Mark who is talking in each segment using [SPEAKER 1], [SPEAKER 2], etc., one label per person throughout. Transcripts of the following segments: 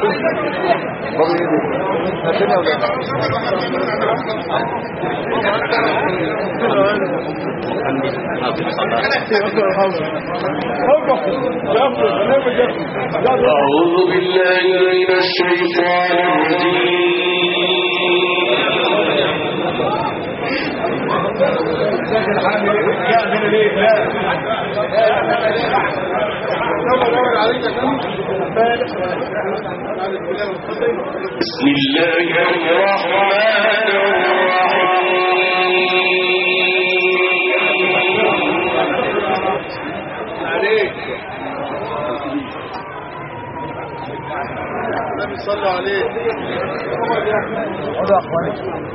[SPEAKER 1] بابا ايه دي عشان يا ولاد
[SPEAKER 2] أعوذ بالله من الشيطان الرجيم بسم الله الرحمن الرحيم
[SPEAKER 1] النبي صلى عليه يا اخواني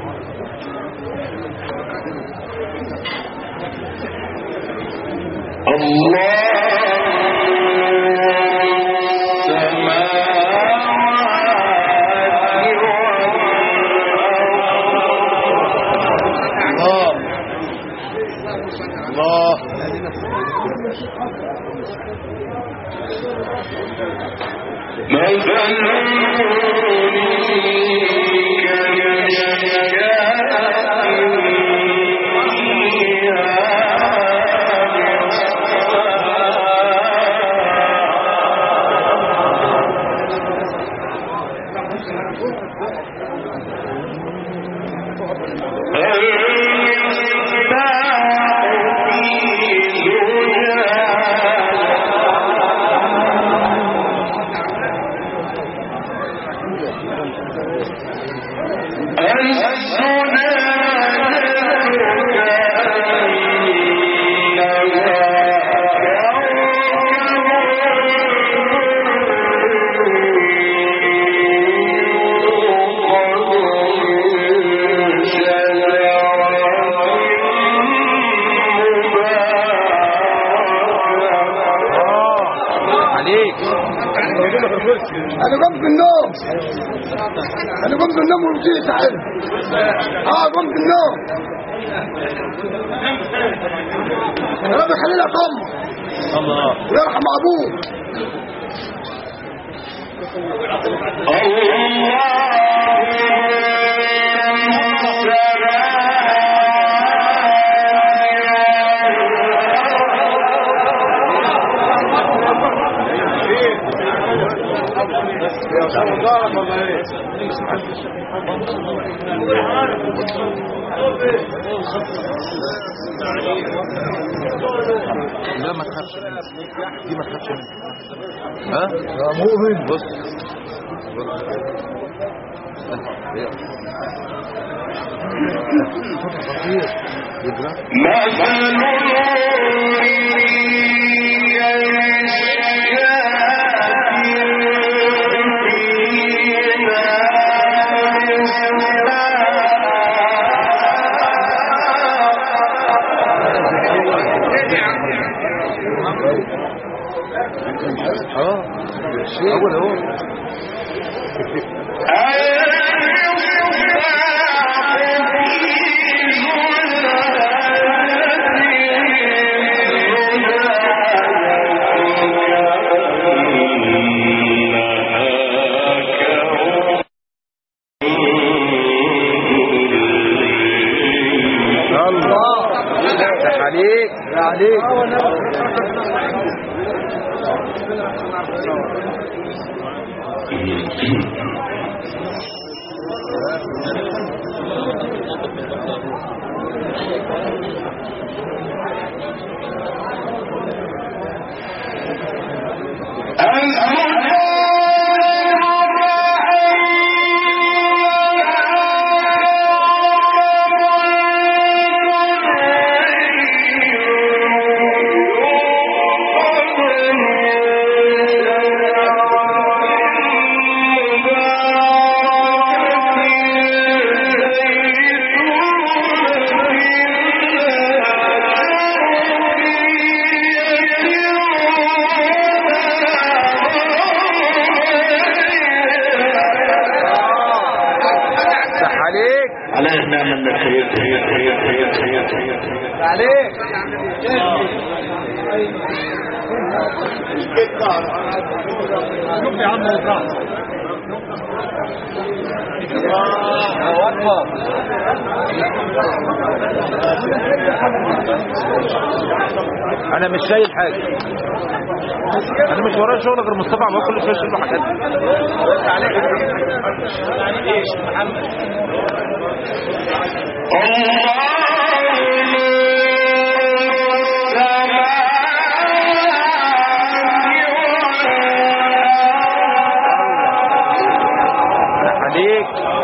[SPEAKER 1] الله الله عليك
[SPEAKER 3] انا قمت من النوم انا قمت من النوم ومشيت تعال اه قمت من النوم يا رب خلينا قم
[SPEAKER 1] الله
[SPEAKER 3] ويرحم ابوك
[SPEAKER 1] يا شيخ ظالم ولا ايه لا ما تخافش دي ما تخافش ها يا مؤمن بص خطير يجرى
[SPEAKER 2] مثل
[SPEAKER 1] اه اول اهو الله يفتح عليك يا عليك يفتح عليك
[SPEAKER 2] عليه نعم الخير خير خير خير خير خير
[SPEAKER 1] عليك شوف يا عم وقع انا مش شايل حاجه انا مش ورايا شغل غير مصطفى عبد كل شويه اشيل له حاجات عليك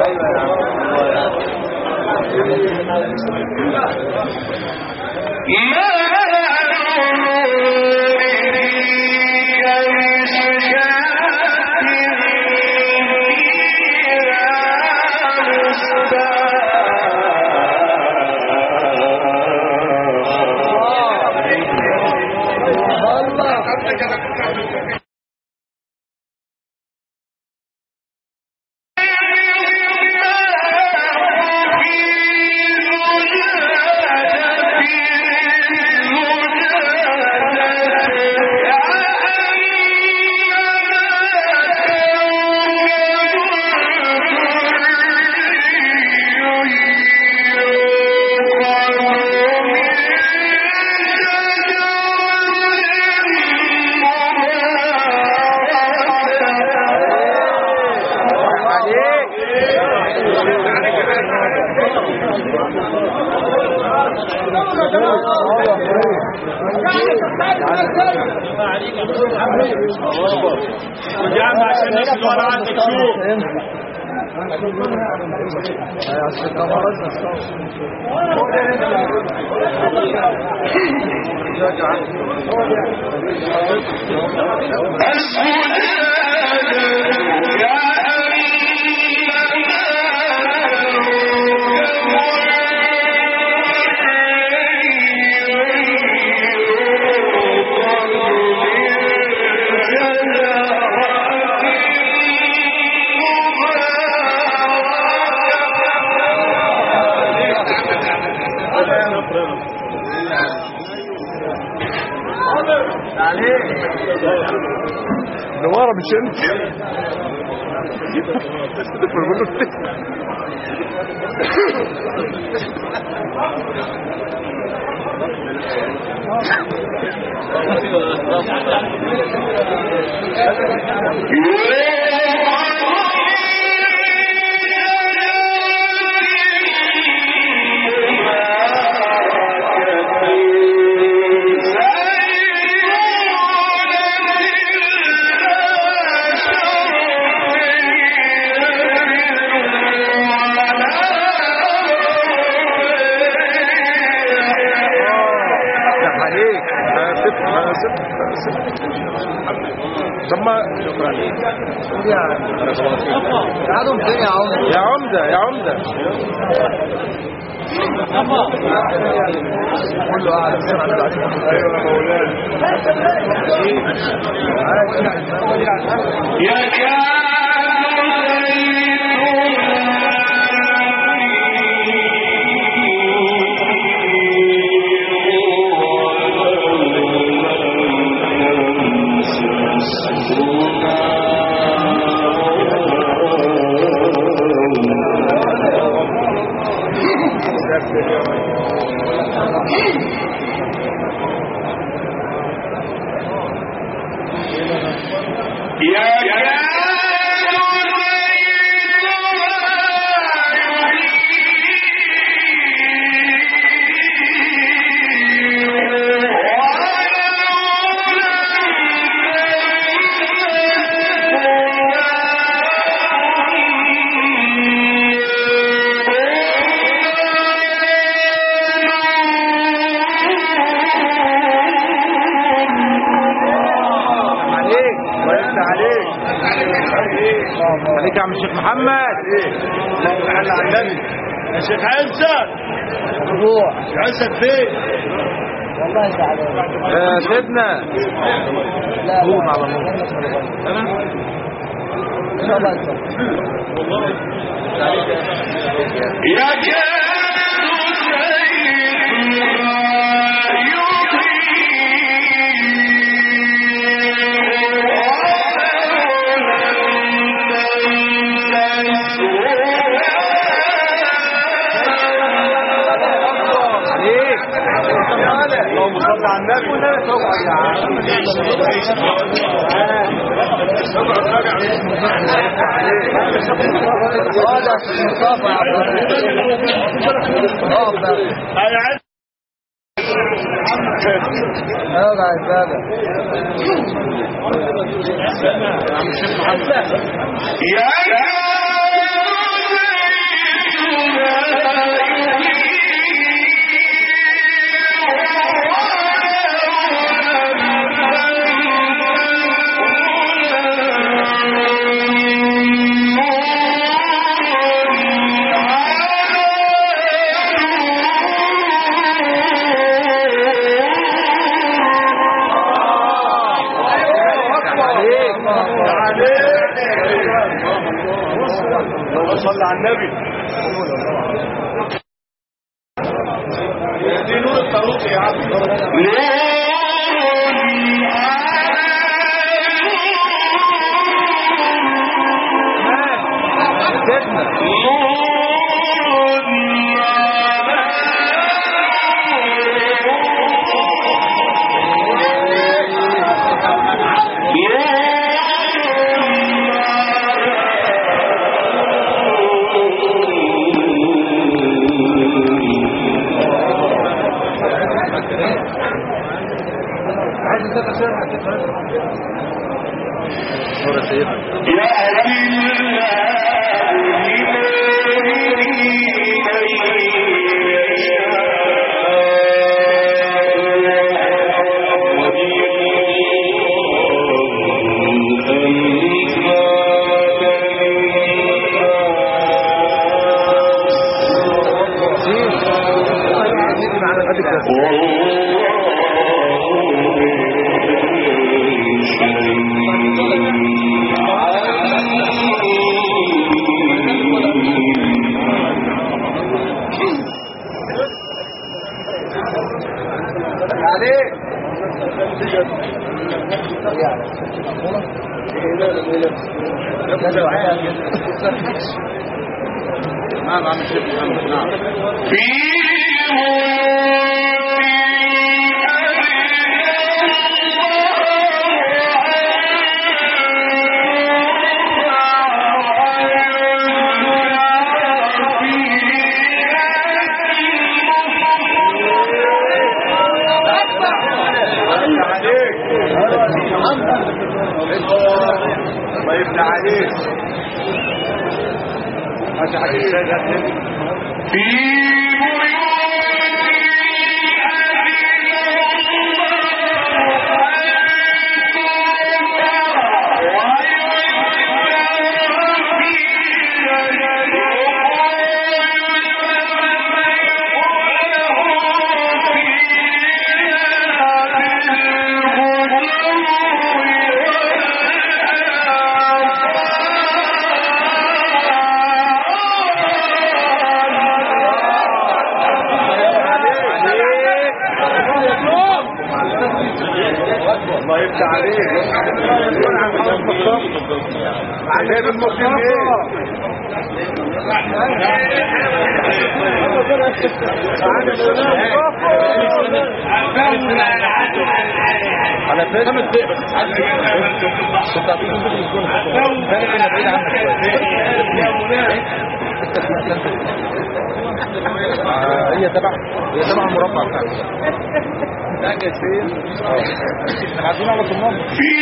[SPEAKER 4] وجامع عشان الناس اللي ورا عندك شوف
[SPEAKER 3] نوارة مش انت
[SPEAKER 1] افتح عليك
[SPEAKER 3] ما سبت ما سبت ما سبت طب ما شكرا
[SPEAKER 5] قعدوا فين يا عمر
[SPEAKER 1] يا عمده يا عمده
[SPEAKER 5] كله قاعد
[SPEAKER 3] ايوه يا مولانا
[SPEAKER 1] عليك
[SPEAKER 3] وانت عليك
[SPEAKER 1] عليك يا عم الشيخ محمد
[SPEAKER 3] على النبي
[SPEAKER 4] يا شيخ عزت
[SPEAKER 5] روح
[SPEAKER 4] يا عزت فين
[SPEAKER 5] والله زعلان
[SPEAKER 1] يا سيدنا
[SPEAKER 5] لا
[SPEAKER 1] قوم
[SPEAKER 5] لا
[SPEAKER 1] على نور
[SPEAKER 5] ان شاء الله يسلمك
[SPEAKER 1] عليك
[SPEAKER 3] اللهم صل على النبي
[SPEAKER 5] هذا مصطفى عبد
[SPEAKER 4] انا عايز
[SPEAKER 5] اقعد بقى
[SPEAKER 4] اللهم صل على النبي دي نور الطاروق يا عم
[SPEAKER 1] نعم عم الشيخ محمد نعم
[SPEAKER 4] الله يفتح عليك هذا حديث الله يفتح عليك عجائب المسلمين
[SPEAKER 1] على فكرة خمس دقايق بس كنت هتقول لك الجون ثاني كنا بعيد عنك آه، هي تبع هي تبع المربع بتاعك متأكد فين؟ اه احنا عايزين على طماط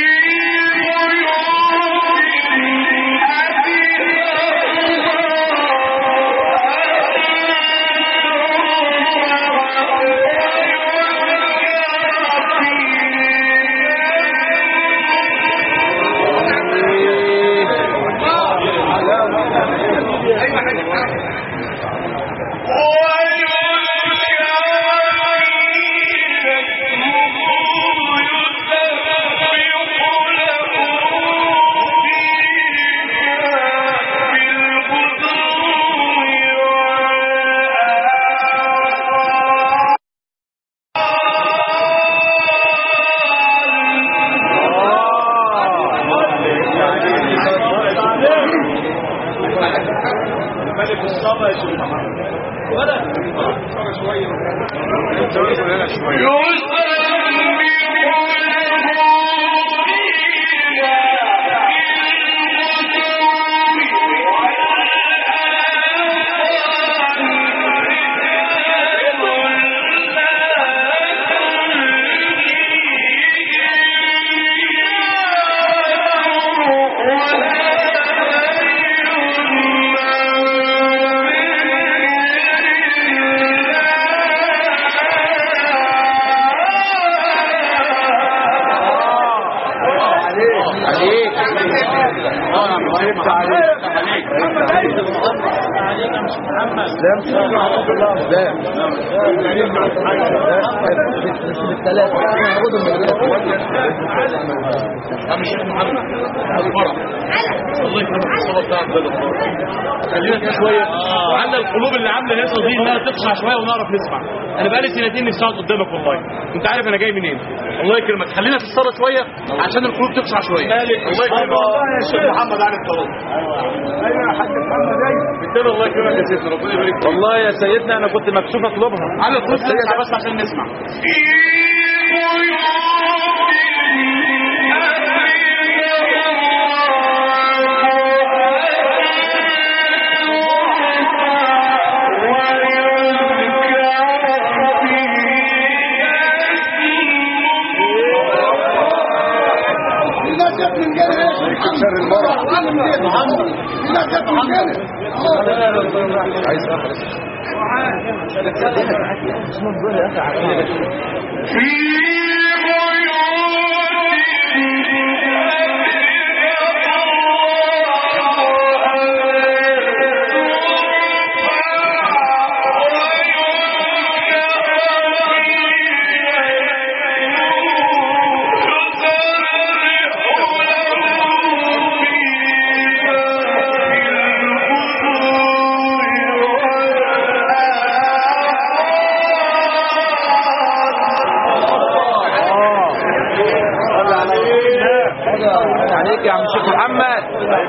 [SPEAKER 4] ملك الصبا يا شيخ ولا شويه شويه
[SPEAKER 2] يسبح
[SPEAKER 5] لا مش محمد الله لا بالثلاثة هاخدهم من
[SPEAKER 1] يا مش محمد الفرح الله يكرمك الصلاه بتاعك ده الفرح خلينا كده شويه وعندنا القلوب اللي عامله هيصه دي انها تخشع شويه ونعرف نسمع انا بقالي سنتين نفسي اقعد قدامك والله انت عارف انا جاي منين الله يكرمك خلينا في الصلاه شويه عشان القلوب تخشع شويه الله يكرمك
[SPEAKER 4] يا شيخ محمد علي الطلاق ايوه يا حاج محمد ايوه
[SPEAKER 1] بالتالي الله يكرمك يا سيدنا ربنا يبارك فيك والله يا سيدنا انا كنت مكسوف اطلبها على القلوب تخشع بس عشان نسمع
[SPEAKER 3] الناس جت من جنة يا شيخ محمد شر المرأة محمد الناس جت من جنة
[SPEAKER 1] عايز عليك يا عم شيخ محمد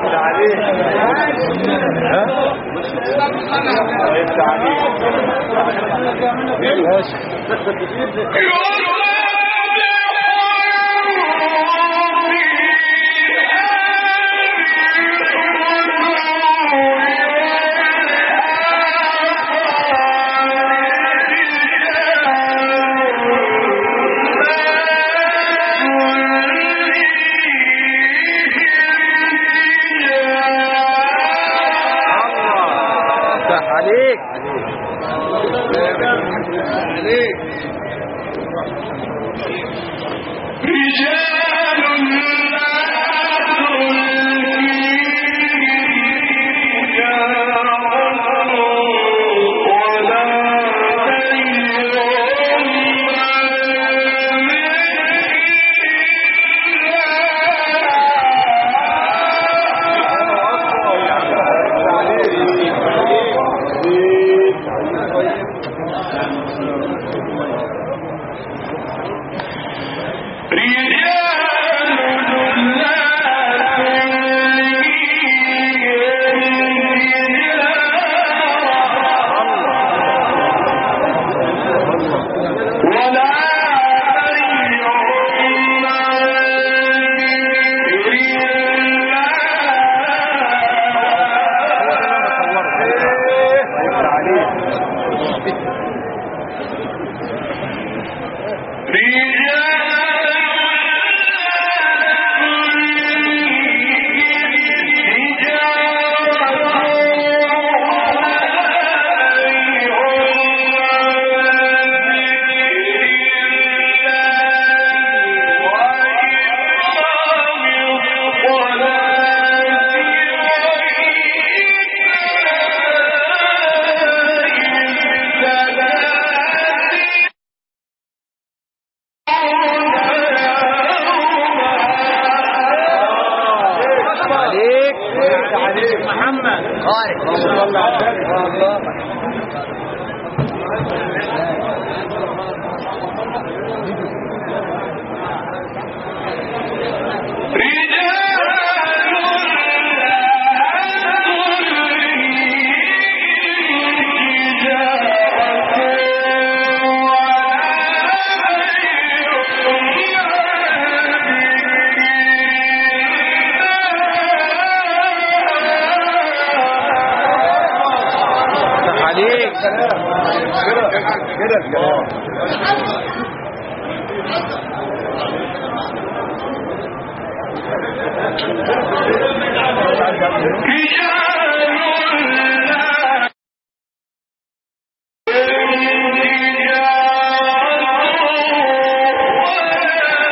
[SPEAKER 1] صح عليك عليك عليك محمد عليك كده كده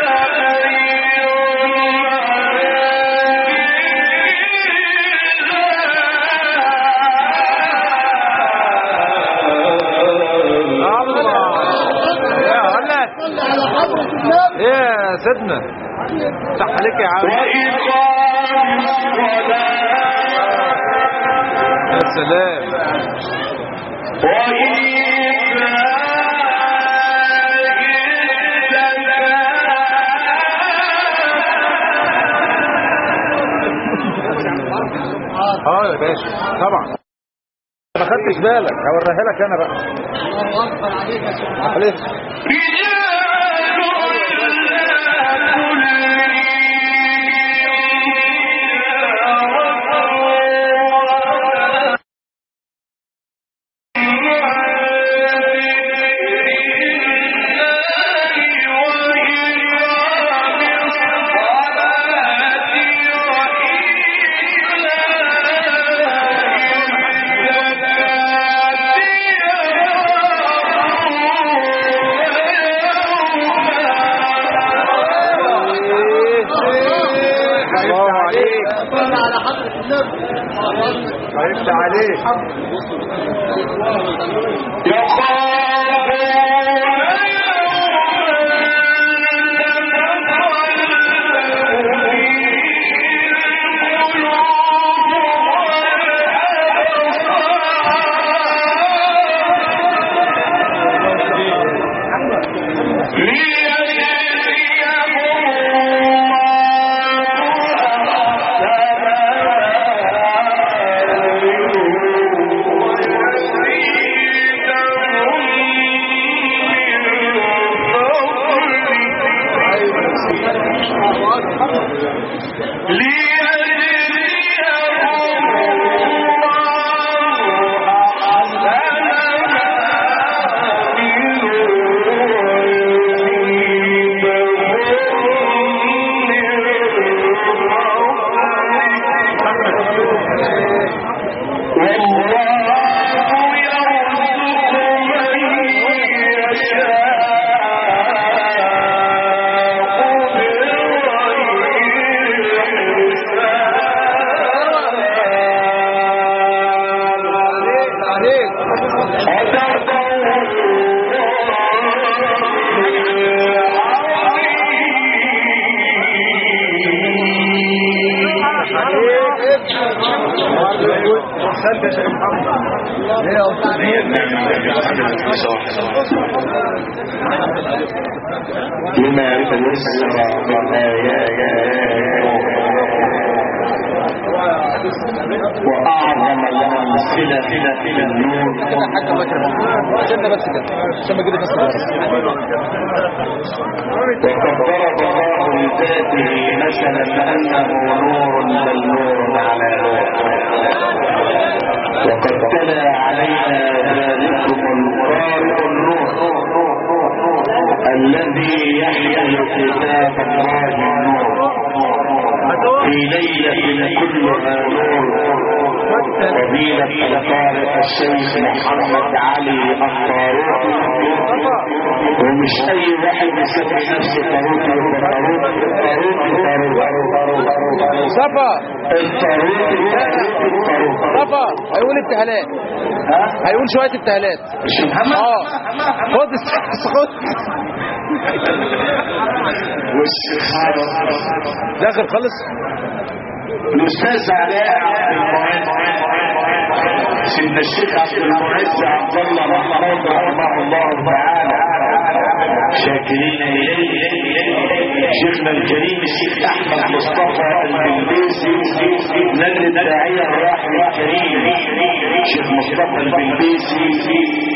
[SPEAKER 2] Yeah.
[SPEAKER 6] سيدنا صح عليك يا عم
[SPEAKER 2] وإقام الصلاة
[SPEAKER 6] يا سلام اه يا باشا طبعا ما خدتش بالك هوريها لك انا بقى
[SPEAKER 5] الله اكبر عليك يا سبحان
[SPEAKER 6] عليك الله عليك
[SPEAKER 5] صل على حضرة النبي
[SPEAKER 6] عرفت عليك احسنت يا شيخ محمد
[SPEAKER 2] لما تيسر من آياته وأعظم الأمثلة في النور
[SPEAKER 5] حاجة بكر عشان بس كده عشان بجيب بس
[SPEAKER 2] وقد ضرب الله لذاته مثلا أنه نور بل نور على نور وقد تلا علينا ذلكم القارئ النور الذي يحمل كتاب الله النور في ليلة كلها نور فضيلة القارئ الشيخ محمد علي الطاروق ومش اي واحد يسمي نفسه طاروق يبقى طاروق طاروق طاروق طاروق
[SPEAKER 5] صفا
[SPEAKER 2] الطاروق الطاروق
[SPEAKER 5] صفا هيقول ابتهالات
[SPEAKER 2] ها
[SPEAKER 5] هيقول شوية ابتهالات
[SPEAKER 2] مش محمد
[SPEAKER 5] اه خد الس- خد
[SPEAKER 2] والشيخ
[SPEAKER 5] داخل خالص
[SPEAKER 2] الاستاذ علاء عبد المعز سيدنا الشيخ عبد المعز عبد الله محمود رحمه الله تعالى شاكرين اليه شيخنا الكريم الشيخ احمد مصطفى البلبيسي نجل الداعيه الراحل الكريم شيخ مصطفى البلبيسي